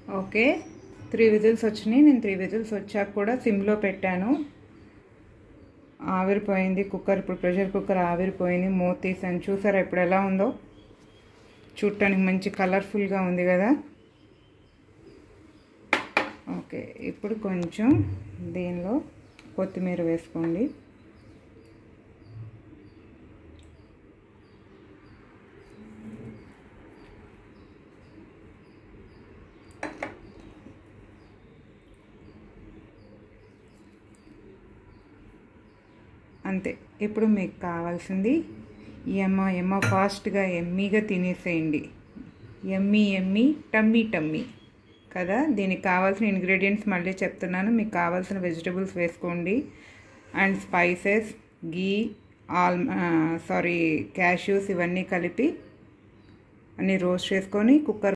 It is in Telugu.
ఓకే త్రీ విజిల్స్ వచ్చినాయి నేను త్రీ విజిల్స్ వచ్చాక కూడా సిమ్లో పెట్టాను ఆవిరిపోయింది కుక్కర్ ఇప్పుడు ప్రెషర్ కుక్కర్ ఆవిరిపోయింది మూత తీసాను చూసారా ఇప్పుడు ఎలా ఉందో చూడటానికి మంచి కలర్ఫుల్గా ఉంది కదా ఓకే ఇప్పుడు కొంచెం దీనిలో కొత్తిమీర వేసుకోండి అంతే ఇప్పుడు మీకు కావాల్సింది ఎమ్మ ఎమ్మ ఫాస్ట్గా ఎమ్మీగా తినేసేయండి ఎమ్మీ ఎమ్మీ టమ్మీ టమ్మీ కదా దీనికి కావాల్సిన ఇంగ్రీడియంట్స్ మళ్ళీ చెప్తున్నాను మీకు కావాల్సిన వెజిటబుల్స్ వేసుకోండి and spices ghee all sorry cashews ఇవన్నీ కలిపి అన్నీ రోస్ట్ చేసుకొని కుక్కర్